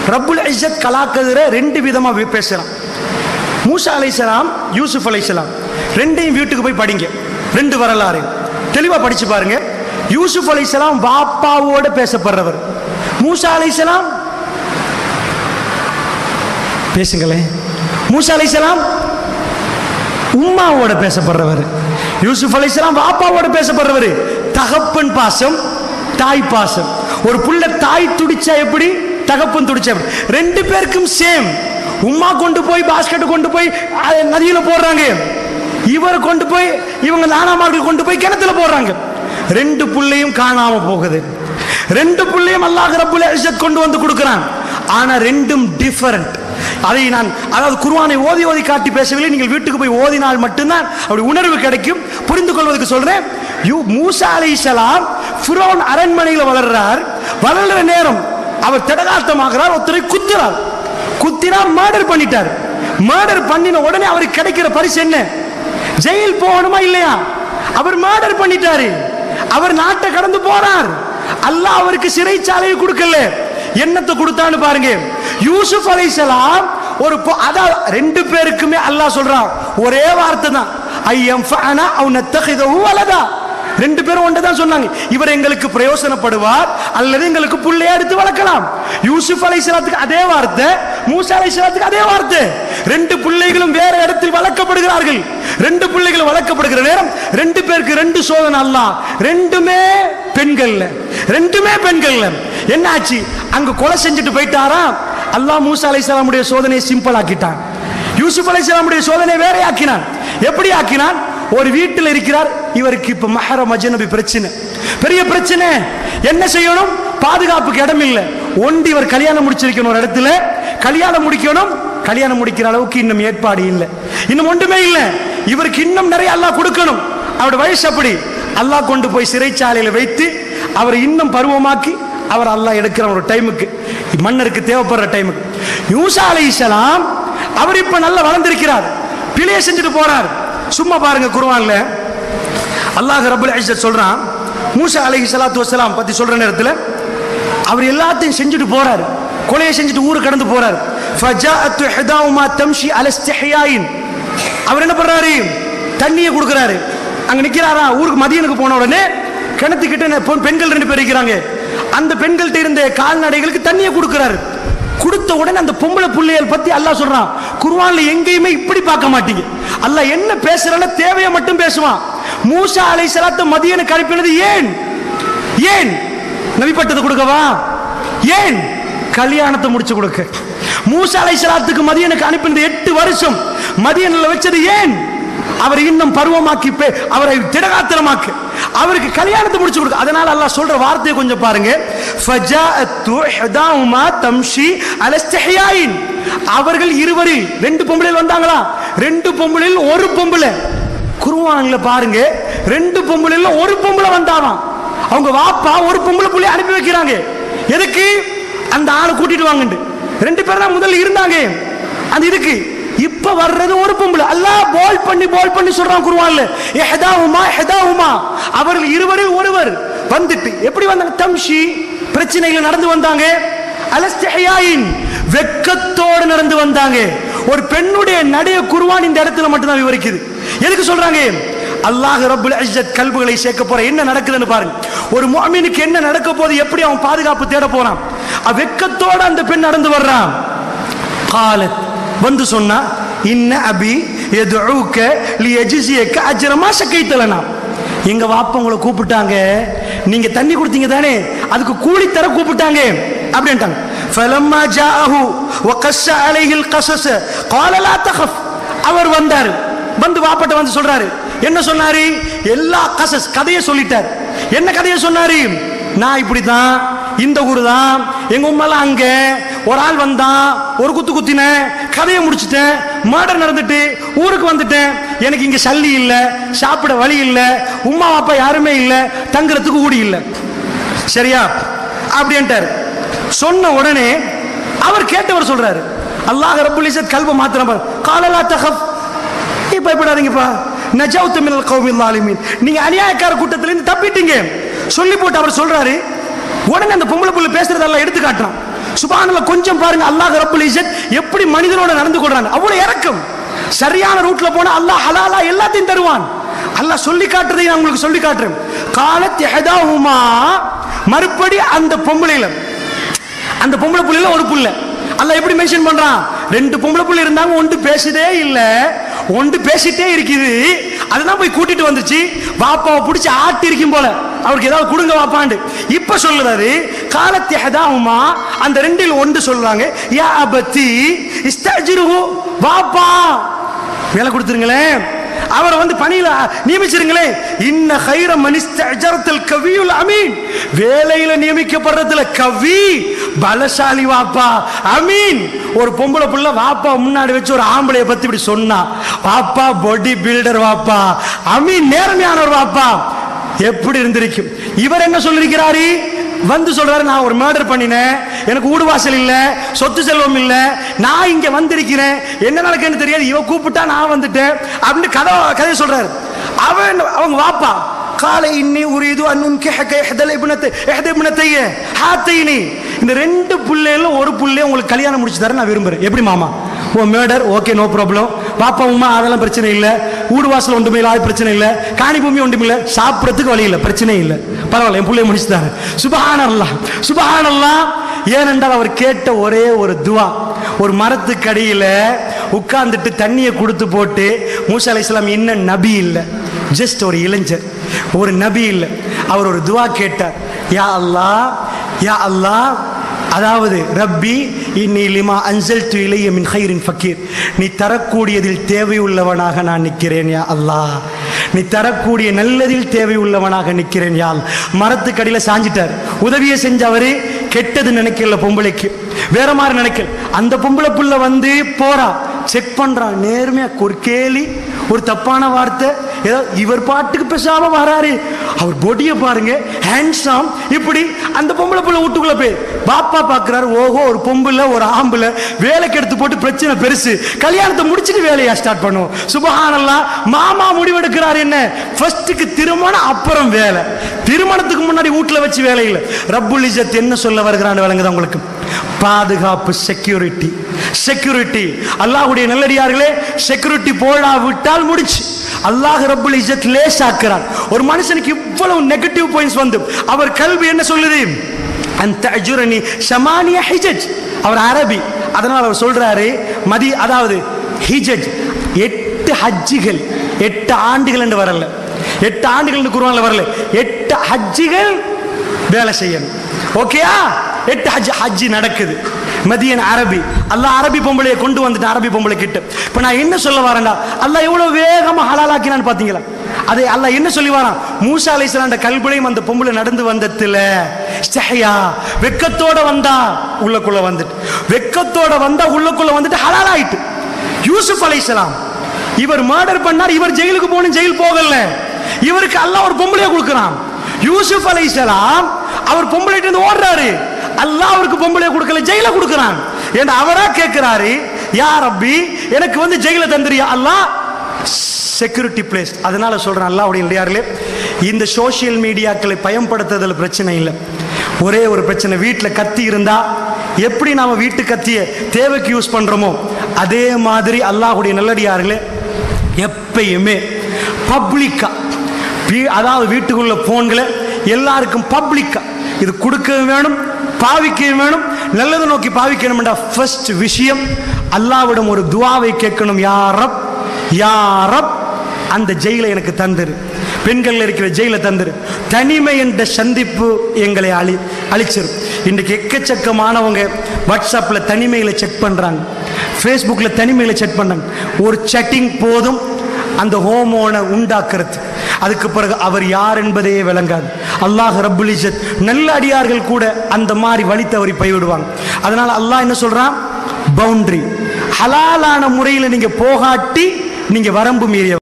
ரப்புல் இஸ்ஸத் கலாக்கதிர ரெண்டு விதமா வி- பேசுறான் மூசா அலைஹிஸ்ஸலாம் யூசுப் அலைஹிஸ்ஸலாம் ரெண்டையும் வீட்டுக்கு போய் படிங்க ரெண்டு வரலாறு தெளிவா படிச்சு பாருங்க யூசுப் அலைஹிஸ்ஸலாம் பாப்பாவோட பேசப்படுறவர் மூசா அலைஹிஸ்ஸலாம் பேசுங்களேன் மூசா அலைஹிஸ்ஸலாம் உம்மாவோட பேசப்படுறவர் யூசுப் அலைஹிஸ்ஸலாம் பாப்பாவோட பேசப்படுறவர் தகப்பன் பாசம் தாய் பாசம் ஒரு புள்ள தாய் துடிச்சா எப்படி தகப்பன் துடிச்சா எப்படி ரெண்டு பேருக்கும் சேம் உம்மா கொண்டு போய் பாஸ்கெட் கொண்டு போய் அஹ், நதியில போடுறாங்க இவர் கொண்டு போய் இவங்க நானாமார்கள் கொண்டு போய் கிணத்துல போடுறாங்க ரெண்டு புள்ளையும் காணாம போகுது ரெண்டு புள்ளையும் அல்லாஹ் ரப்புல் இஸ்ஸத் கொண்டு வந்து கொடுக்குறான் ஆனா ரெண்டும் டிஃபரண்ட் அதை நான் அதாவது குர்ஆனை ஓதி ஓதி காட்டி பேசவில்லை நீங்கள் வீட்டுக்கு போய் ஓதினால் மட்டும்தான் அப்படி உணர்வு கிடைக்கும் புரிந்து கொள்வதற்கு சொல்றேன் யூ மூசா அலைஹிஸ்ஸலாம் ஃபிரௌன் அரண்மனையில் வளர்றார் வளர்ற நேரம் அவர் திடகாத்தமாகிறார் ஒருத்தரை குத்துறார் குத்தினா மர்டர் பண்ணிட்டார் மர்டர் பண்ணின உடனே அவருக்கு கிடைக்கிற பரிசு என்ன ஜெயில் போகணுமா இல்லையா அவர் மர்டர் பண்ணிட்டாரு அவர் நாட்டை கடந்து போறார் அல்லாஹ் அவருக்கு சிறைச்சாலையை கொடுக்கல என்னத்தை கொடுத்தான்னு பாருங்க யூசுப் அலைஹிஸ்ஸலாம் ஒரு பொ- அதான் ரெண்டு பேருக்குமே அல்லாஹ் சொல்றான் ஒரே வார்த்தை தான் ஐயம் ஃபஅனா அவ் நத்தகிதஹு வலதா ரெண்டு பேரும் ஒன்று தான் சொன்னாங்க இவர் எங்களுக்கு பிரயோசனப்படுவார் அல்லது எங்களுக்கு புள்ளைய எடுத்து வளர்க்கலாம் யூசுப் அலைஹிஸ்ஸலாத்துக்கு அதே வார்த்தை மூசா அலைஹிஸ்ஸலாத்துக்கு அதே வார்த்தை ரெண்டு பிள்ளைகளும் வேற இடத்தில் வளர்க்கப்படுகிறார்கள் ரெண்டு பிள்ளைகள் வளர்க்கப்படுகிற நேரம் ரெண்டு பேருக்கு ரெண்டு சோதனை அல்லாஹ் ரெண்டுமே பெண்கள்ல ரெண்டுமே பெண்கள்ல என்னாச்சு அங்க கொலை செஞ்சுட்டு போயிட்டாரா அல்லாஹ் மூசா அலைஹிஸ்ஸலாமுடைய சோதனையை சிம்பிள் ஆக்கிட்டான் யூசுப் அலைஹிஸ்ஸலாமுடைய சோதனை வேற ஆக்கினான் எப்படி ஆக்கினான் ஒரு வீட்டில் இருக்கிறார் இவருக்கு இப்ப மஹர மஜனபி பிரச்சனை பெரிய பிரச்சனை என்ன செய்யணும் பாதுகாப்புக்கு இடம் இல்லை ஒண்டி இவர் கல்யாணம் முடிச்சிருக்கணும் ஒரு இடத்துல கல்யாணம் முடிக்கணும் கல்யாணம் முடிக்கிற அளவுக்கு இன்னும் ஏற்பாடு இல்லை இன்னும் ஒன்றுமே இல்லை இவருக்கு இன்னும் நிறைய அல்லாஹ் கொடுக்கணும் அவருடைய வயசு அப்படி அல்லாஹ் கொண்டு போய் சிறைச்சாலையில் வைத்து அவரை இன்னும் பருவமாக்கி அவர் அல்லாஹ் எடுக்கிற ஒரு டைமுக்கு மன்னருக்கு தேவைப்படுற டைமுக்கு யூசா அலைஹிஸ்ஸலாம் அவர் இப்ப நல்லா வளர்ந்திருக்கிறார் பிழைய செஞ்சுட்டு போறார் சும்மா பாருங்க குர்ஆன்ல அல்லாஹ் ரப்பல் இஸ்ஸத் சொல்றான் மூசா அலைஹி ஸலாத்து வஸலாம் பத்தி சொல்ற நேரத்துல அவர் எல்லாத்தையும் செஞ்சுட்டு போறார் கொலையை செஞ்சுட்டு ஊரு கடந்து போறார் ஃபஜாஅத்து ஹிதாவுமா தம்ஷி அல இஸ்திஹ்யாயின் அவர் என்ன பண்றாரு தண்ணியை கொடுக்குறாரு அங்க நிக்கிறாரா ஊருக்கு மதியனுக்கு போன உடனே கிணத்துக்கிட்ட நெ- பொ- பெண்கள் ரெண்டு பேர் இருக்கிறாங்க அந்த பெண்கள்ட்ட இருந்த கால்நடைகளுக்கு தண்ணியை கொடுக்குறாரு கொடுத்த உடனே அந்த பொம்பளை புள்ளைகள் பத்தி அல்லாஹ் சொல்றான் குர்ஆன்ல எங்கேயுமே இப்படி பார்க்க மாட்டீங்க அல்லாஹ் என்ன பேசுறான தேவையை மட்டும் பேசுவான் மூசா அலைஹிஸ்ஸலாத்து மதியனுக்கு அனுப்பினது ஏன் ஏன் நபிப்பட்டத்தை கொடுக்கவா ஏன் கல்யாணத்தை முடிச்சு கொடுக்க மூசா அலைஹிஸ்ஸலாத்துக்கு மதியனுக்கு அனுப்பினது எட்டு வருஷம் மதியனில் வச்சது ஏன் அவர் இன்னும் பருவமாக்கி பே- அவரை திடகாத்திரமாக்கு அவருக்கு கல்யாணத்தை முடிச்சு கொடுக்க அதனால அல்லாஹ் சொல்ற வார்த்தையை கொஞ்சம் பாருங்க ஃபஜாஅத்து இஹ்தாஹுமா தம்ஷி அல இஸ்திஹ்யாயின் அவர்கள் இருவரில் ரெண்டு பொம்பளைகள் வந்தாங்களா ரெண்டு பொம்பளையில் ஒரு பொம்பளை குருவான்ல பாருங்க ரெண்டு பொம்பளைல ஒரு பொம்பளை வந்தாவாம் அவங்க வாப்பா ஒரு பொம்பளை புள்ளி அனுப்பி வைக்கிறாங்க எதுக்கு அந்த ஆளை கூட்டிட்டு வாங்கண்டு ரெண்டு பேர் தான் முதல்ல இருந்தாங்க அந்த இதுக்கு இப்ப வர்றது ஒரு பொம்பளை அல்லாஹ் போல் பண்ணி போல் பண்ணி சொல்றான் குருவான்ல எஹதாவுமா எஹதாவுமா அவர்கள் இருவரில் ஒருவர் வந்துட்டு எப்படி வந்தாங்க தம்ஷி பிரச்சனைகள் நடந்து வந்தாங்க அலஸ்திஹயாயின் வெக்கத்தோடு நடந்து வந்தாங்க ஒரு பெண்ணுடைய நடைய குருவான் இந்த இடத்துல மட்டும்தான் விவரிக்குது எதுக்கு சொல்றாங்க அல்லாஹ் ரப்புல் இஸ்ஸத் கல்புகளை சேர்க்க போற என்ன நடக்குதுன்னு பாருங்க ஒரு முஅமினுக்கு என்ன நடக்க போது எப்படி அவன் பாதுகாப்பு தேட போறான் அவ வெக்கத்தோட அந்த பெண் நடந்து வர்றான் காலத் வந்து சொன்னா இன்ன அபி எதுக்க லி எஜிசியக்க அஜரமா சக்கைத்தலனா எங்க வாப்பா உங்களை கூப்பிட்டாங்க நீங்க தண்ணி கொடுத்தீங்க தானே அதுக்கு கூலி தர கூப்பிட்டாங்க அப்படின்ட்டாங்க فلما جاءه وقص عليه القصص قال لا تخف அவர் வந்தார் வந்து வாப்பட்ட வந்து சொல்றாரு என்ன சொன்னாரு எல்லா கசஸ் கதையை சொல்லிட்டார் என்ன கதையை சொன்னாரு நான் இப்படிதான் இந்த ஊர் தான் எங்க உம்மெல்லாம் அங்க ஒரு ஆள் வந்தான் ஒரு குத்து குத்தினேன் கதையை முடிச்சிட்டேன் மர்டர் நடந்துட்டு ஊருக்கு வந்துட்டேன் எனக்கு இங்க சல்லி இல்ல சாப்பிட வழி இல்ல உம்மா அப்பா யாருமே இல்ல தங்குறதுக்கு ஊடி இல்ல சரியா அப்படின்ட்டார் சொன்ன உடனே அவர் கேட்டவர் சொல்றாரு அல்லாஹ் ரப்புல் இஸ்ஸத் கல்ப மாத்திரம் பாரு காலலா தகப் நீ பயப்படாதீங்கப்பா நஜவுத்து மினல் கௌமில் ஆலிமீன் நீங்க அநியாயக்கார கூட்டத்துல இருந்து தப்பிட்டீங்க சொல்லி போட்டு அவர் சொல்றாரு உடனே அந்த பொம்பளை புள்ள பேசுறதெல்லாம் எடுத்து காட்டுறான் சுபானல்ல கொஞ்சம் பாருங்க அல்லாஹ் ரப்புல் இஸ்ஸத் எப்படி மனிதனோட நடந்து கொள்றான் அவ்வளவு இறக்கம் சரியான ரூட்ல போனா அல்லாஹ் ஹலாலா எல்லாத்தையும் தருவான் அல்லாஹ் சொல்லி காட்டுறதை நான் உங்களுக்கு சொல்லி காட்டுறேன் காலத் யஹதாஹுமா மறுபடி அந்த பொம்பளையில அந்த பொம்பளை புள்ளையில ஒரு புள்ள அல்லாஹ் எப்படி மென்ஷன் பண்றான் ரெண்டு பொம்பளை புள்ள இருந்தாங்க ஒன்று பேசுதே இல்ல ஒன்று பேசிட்டே இருக்குது அதுதான் போய் கூட்டிட்டு வந்துச்சு வாப்பாவை பிடிச்சி ஆட்டி இருக்கும் போல அவருக்கு ஏதாவது கொடுங்க வாப்பாண்டு இப்ப சொல்லுறாரு காலத்தி ஹதாவுமா அந்த ரெண்டில் ஒன்று சொல்றாங்க யா அபத்தி இஸ்தஜிருஹு வாப்பா வேலை கொடுத்துருங்களேன் அவரை வந்து பணியில நியமிச்சிருங்களேன் இன்ன ஹைர மனிஸ்தல் கவியுல் அமீன் வேலையில நியமிக்கப்படுறதுல கவி பலசாலி வாப்பா அமீன் ஒரு பொம்பளை புள்ள வாப்பா முன்னாடி வச்சு ஒரு ஆம்பளைய பத்தி இப்படி சொன்னா வாப்பா பாடி பில்டர் வாப்பா அமீன் நேர்மையானவர் வாப்பா எப்படி இருந்திருக்கும் இவர் என்ன சொல்லிருக்கிறாரு வந்து சொல்றாரு நான் ஒரு மர்டர் பண்ணினேன் எனக்கு வீடு வாசல் இல்ல சொத்து செல்வம் இல்ல நான் இங்க வந்திருக்கிறேன் என்ன நடக்குன்னு தெரியாது இவ கூப்பிட்டா நான் வந்துட்டேன் அப்படின்னு கதை கதையை சொல்றாரு அவன் அவங்க வாப்பா காலை இன்னி உரியது அன்னும் கிஹக இஹ்தல் இப்னத்தை இஹ்த இப்னத்தைய ஹாத்தைனி இந்த ரெண்டு புள்ளையில ஒரு புள்ளைய உங்களுக்கு கல்யாணம் முடிச்சு தர நான் விரும்புறேன் எப்படி மாமா ஓ மேடர் ஓகே நோ ப்ராப்ளம் பாப்பா உமா அதெல்லாம் பிரச்சனை இல்லை வீடு வாசல் ஒன்றுமே இல்லை அது பிரச்சனை இல்லை காணி பூமி ஒன்றும் இல்லை சாப்பிட்றதுக்கு வழி இல்லை பிரச்சனை இல்லை பரவாயில்ல என் பிள்ளைய முடிச்சு தரேன் சுபஹானல்லா சுபஹானல்லா ஏனென்றால் அவர் கேட்ட ஒரே ஒரு துவா ஒரு மரத்துக்கு அடியில் உட்கார்ந்துட்டு தண்ணியை கொடுத்து போட்டு மூசா அலை இஸ்லாம் இன்னும் நபி இல்லை ஜஸ்ட் ஒரு இளைஞர் ஒரு நபி இல்லை அவர் ஒரு துவா கேட்டார் யா அல்லாஹ் யா அல்லாஹ் அதாவது ரப்பி இன்னி லிமா அன்சல் து இலைய மின் ஹைரின் ஃபக்கீர் நீ தரக்கூடியதில் தேவையுள்ளவனாக நான் நிற்கிறேன் யா அல்லாஹ் நீ தரக்கூடிய நல்லதில் தேவையுள்ளவனாக நிற்கிறேன் யால் மரத்துக்கடியில் சாஞ்சிட்டார் உதவியை செஞ்சவரு கெட்டது நினைக்கல பொம்பளைக்கு வேற மாதிரி நினைக்கல அந்த பொம்பளை புள்ள வந்து போறா செக் பண்றான் நேர்மையா ஒரு கேலி ஒரு தப்பான வார்த்தை ஏதோ இவர் பாட்டுக்கு பேசாம வராரு அவர் பொடியை பாருங்க ஹேண்ட்ஸாம் இப்படி அந்த பொம்பளை புள்ள வீட்டுக்குள்ள போய் பாப்பா பாக்குறாரு ஓஹோ ஒரு பொம்பளை ஒரு ஆம்பளை வேலைக்கு எடுத்து போட்டு பிரச்சனை பெருசு கல்யாணத்தை முடிச்சுட்டு வேலையா ஸ்டார்ட் பண்ணுவோம் சுபஹானல்லா மாமா முடிவெடுக்கிறார் என்ன ஃபர்ஸ்ட்டுக்கு திருமணம் அப்புறம் வேலை திருமணத்துக்கு முன்னாடி வீட்டுல வச்சு வேலை இல்லை ரப்புல் இஜத் என்ன சொல்ல வருகிறான்னு விளங்குது உங்களுக்கு பாதுகாப்பு செக்யூரிட்டி செக்யூரிட்டி அல்லாஹ்வுடைய நல்லடியார்களே செக்யூரிட்டி போடா விட்டால் முடிச்சு அல்லாஹ் ரப்புல் இஜத் லேசாக்குறான் ஒரு மனுஷனுக்கு இவ்வளவு நெகட்டிவ் பாயிண்ட்ஸ் வந்து அவர் கல்வி என்ன சொல்லுது அந்த அஜுரணி ஷமானிய ஹிஜஜ் அவர் அரபி அதனால் அவர் சொல்றாரு மதி அதாவது ஹிஜஜ் எட்டு ஹஜ்ஜிகள் எட்டு ஆண்டுகள் என்று வரல எட்டு ஆண்டுகள் என்று குருவான்ல வரல எட்டு ஹஜ்ஜிகள் வேலை செய்யணும் ஓகேயா எட்டு ஹஜ் ஹஜ்ஜி நடக்குது மதியன் அரபி அல்லாஹ் அரபி பொம்பளையை கொண்டு வந்துட்டு அரபி பொம்பளை கிட்ட இப்போ நான் என்ன சொல்ல வரேன்டா அல்லாஹ் எவ்வளவு வேகமா ஹலாலாக்கினான்னு பாத்தீங்களா அது அல்லாஹ் என்ன சொல்லி வரான் மூசா அலைஹிஸ்ஸலாம் கல்புலையும் அந்த பொம்பளை நடந்து வந்ததுல ஸ்டஹயா வெக்கத்தோட வந்தா உள்ளக்குள்ள வந்துட்டு வெக்கத்தோட வந்தா உள்ளக்குள்ள வந்துட்டு ஹலால் ஆயிட்டு யூசுப் அலைஹிஸ்ஸலாம் இவர் மர்டர் பண்ணார் இவர் ஜெயிலுக்கு போகணும் ஜெயில் போகல இவருக்கு அல்லாஹ் ஒரு பொம்பளையை கொடுக்குறான் யூசுப் அலைஹிஸ்ஸலாம் அவர் பொம்பளைட்டு இருந்து ஓடுறாரு அல்லாஹ் அவருக்கு பொம்பளையை கொடுக்கல ஜெயில கொடுக்குறான் ஏன்னா அவரா கேட்கிறாரு யா ரப்பி எனக்கு வந்து ஜெயில தந்துறியா அல்லாஹ் செக்யூரிட்டி பிளேஸ் அதனால சொல்றேன் அல்லாஹ்வுடைய இல்லையார்களே இந்த சோஷியல் மீடியாக்களை பயன்படுத்துறதுல பிரச்சனை இல்லை ஒரே ஒரு பிரச்சனை வீட்டில் கத்தி இருந்தா எப்படி நாம வீட்டு கத்திய தேவைக்கு யூஸ் பண்றோமோ அதே மாதிரி அல்லாஹ்வுடைய நல்லடியார்களே எப்பயுமே பப்ளிக்கா அதாவது வீட்டுக்குள்ள போன்களை எல்லாருக்கும் பப்ளிக்கா இது கொடுக்கவும் வேணும் பாவிக்கவும் வேணும் நல்லதை நோக்கி பாவிக்கணும்டா ஃபர்ஸ்ட் விஷயம் அல்லாவிடம் ஒரு துவாவை கேட்கணும் யாரப் யாரப் அந்த ஜெயிலை எனக்கு தந்துரு பெண்கள் இருக்கிற ஜெயில தந்துரு தனிமை என்ற சந்திப்பு எங்களை அழி அழிச்சிரும் இன்றைக்கு எக்கச்சக்கமானவங்க வாட்ஸ்அப்பில் தனிமையில் செக் பண்ணுறாங்க ஃபேஸ்புக்கில் தனிமையில் செக் பண்ணுறாங்க ஒரு செட்டிங் போதும் அந்த ஹோமோனை உண்டாக்குறது அதுக்கு பிறகு அவர் யார் என்பதே விளங்காது அல்லாஹ் ரப்புல் இஜத் நல்ல அடியார்கள் கூட அந்த மாதிரி வழி தவறி போய்விடுவாங்க அதனால அல்லாஹ் என்ன சொல்றான் பவுண்டரி ஹலாலான முறையில் நீங்க போகாட்டி நீங்க வரம்பு மீறிய